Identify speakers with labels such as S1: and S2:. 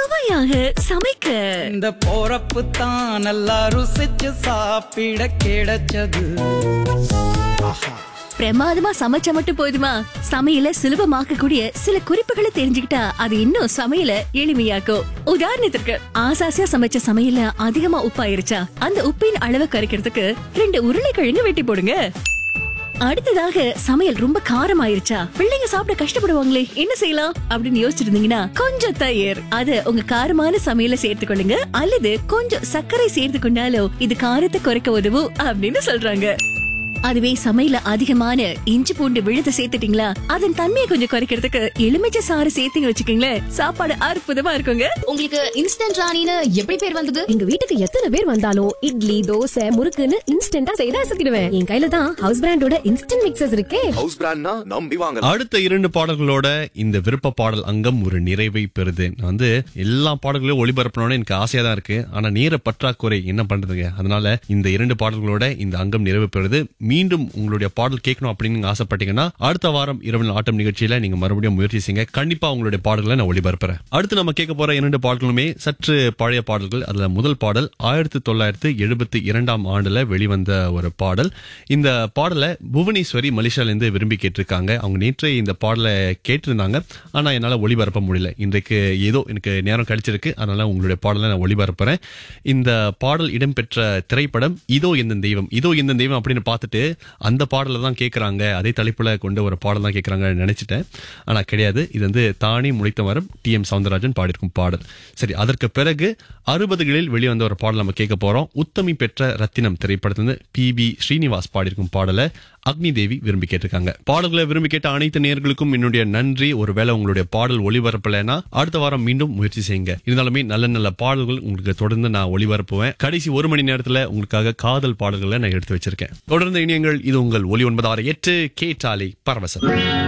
S1: சுவையாக சமைக்க
S2: இந்த போறப்பு தான் நல்லா ருசிச்சு சாப்பிட கிடைச்சது
S1: பிரமாதமா சமைச்சா மட்டும் போதுமா சமையல சுலபமாக்கக்கூடிய சில குறிப்புகளை தெரிஞ்சுக்கிட்டா அது இன்னும் சமையல எளிமையாக்கும் உதாரணத்திற்கு ஆசாசியா சமைச்ச சமையல அதிகமா உப்பாயிருச்சா அந்த உப்பின் அளவை குறைக்கிறதுக்கு ரெண்டு உருளைக்கிழங்கு வெட்டி போடுங்க அடுத்ததாக சமையல் ரொம்ப காரம் ஆயிருச்சா பிள்ளைங்க சாப்பிட கஷ்டப்படுவாங்களே என்ன செய்யலாம் அப்படின்னு யோசிச்சிருந்தீங்கன்னா கொஞ்சம் தயிர் அத உங்க காரமான சமையல சேர்த்துக்கொள்ளுங்க அல்லது கொஞ்சம் சர்க்கரை சேர்த்து கொண்டாலும் இது காரத்தை குறைக்க உதவும் அப்படின்னு சொல்றாங்க அதுவே சமையல அதிகமான இஞ்சி பூண்டு விழுத சேர்த்துட்டீங்களா அதன் தன்மையை கொஞ்சம் குறைக்கிறதுக்கு எலுமிச்சை சாறு சேர்த்தீங்க வச்சுக்கீங்களேன் சாப்பாடு அற்புதமா இருக்குங்க
S3: உங்களுக்கு இன்ஸ்டன்ட் ராணின்னு எப்படி பேர் வந்தது
S4: எங்க வீட்டுக்கு எத்தனை பேர் வந்தாலும் இட்லி தோசை முறுக்குன்னு இன்ஸ்டன்டா செய்து அசத்திடுவேன் என் கையில தான் ஹவுஸ் பிராண்டோட இன்ஸ்டன்ட் மிக்சர்ஸ் இருக்கே
S5: ஹவுஸ் பிராண்ட்னா நம்பி வாங்க
S6: அடுத்த இரண்டு பாடல்களோட இந்த விருப்ப பாடல் அங்கம் ஒரு நிறைவை பெறுது நான் வந்து எல்லா பாடல்களையும் ஒளிபரப்பணும்னு எனக்கு ஆசையா தான் இருக்கு ஆனா நேர பற்றாக்குறை என்ன பண்றதுங்க அதனால இந்த இரண்டு பாடல்களோட இந்த அங்கம் நிறைவு பெறுது மீண்டும் உங்களுடைய பாடல் கேட்கணும் அப்படின்னு நீங்க ஆசைப்பட்டீங்கன்னா அடுத்த வாரம் இரவு ஆட்டம் நிகழ்ச்சியில நீங்க மறுபடியும் முயற்சி செய்யுங்க கண்டிப்பா உங்களுடைய பாடல்களை நான் ஒளிபரப்புறேன் அடுத்து நம்ம கேட்க போற இரண்டு பாடல்களுமே சற்று பழைய பாடல்கள் அதுல முதல் பாடல் ஆயிரத்தி தொள்ளாயிரத்தி எழுபத்தி இரண்டாம் ஆண்டுல வெளிவந்த ஒரு பாடல் இந்த பாடலை புவனேஸ்வரி மலேசியால இருந்து விரும்பி கேட்டிருக்காங்க அவங்க நேற்று இந்த பாடலை கேட்டிருந்தாங்க ஆனா என்னால ஒளிபரப்ப முடியல இன்றைக்கு ஏதோ எனக்கு நேரம் கிடைச்சிருக்கு அதனால உங்களுடைய பாடலை நான் ஒளிபரப்புறேன் இந்த பாடல் இடம்பெற்ற திரைப்படம் இதோ எந்த தெய்வம் இதோ எந்த தெய்வம் அப்படின்னு பார்த்துட்டு அந்த பாடலை தான் கேட்கறாங்க அதே தலைப்புல கொண்ட ஒரு பாடல் தான் கேட்கறாங்க நினைச்சிட்டேன் ஆனா கிடையாது இது வந்து தானே முளைத்த மரம் டி எம் சவுந்தரராஜன் பாடியிருக்கும் பாடல் சரி அதற்கு பிறகு அறுபதுகளில் வெளிவந்த ஒரு பாடல் நம்ம கேட்க போறோம் உத்தமி பெற்ற ரத்தினம் திரைப்படத்திலிருந்து பி பி ஸ்ரீனிவாஸ் பாடியிருக்கும் பாடலை அக்னி தேவி விரும்பி கேட்டிருக்காங்க பாடல்களை விரும்பி கேட்ட அனைத்து நேயர்களுக்கும் என்னுடைய நன்றி ஒருவேளை உங்களுடைய பாடல் ஒளிபரப்பலைன்னா அடுத்த வாரம் மீண்டும் முயற்சி செய்யுங்க இருந்தாலுமே நல்ல நல்ல பாடல்கள் உங்களுக்கு தொடர்ந்து நான் ஒளிபரப்புவேன் கடைசி ஒரு மணி நேரத்துல உங்களுக்காக காதல் பாடல்களை நான் எடுத்து வச்சிருக்கேன் தொடர்ந்து இனியங்கள் இது உங்கள் ஒலி ஒன்பதாறு எட்டு கேட்டாலை பரவசம்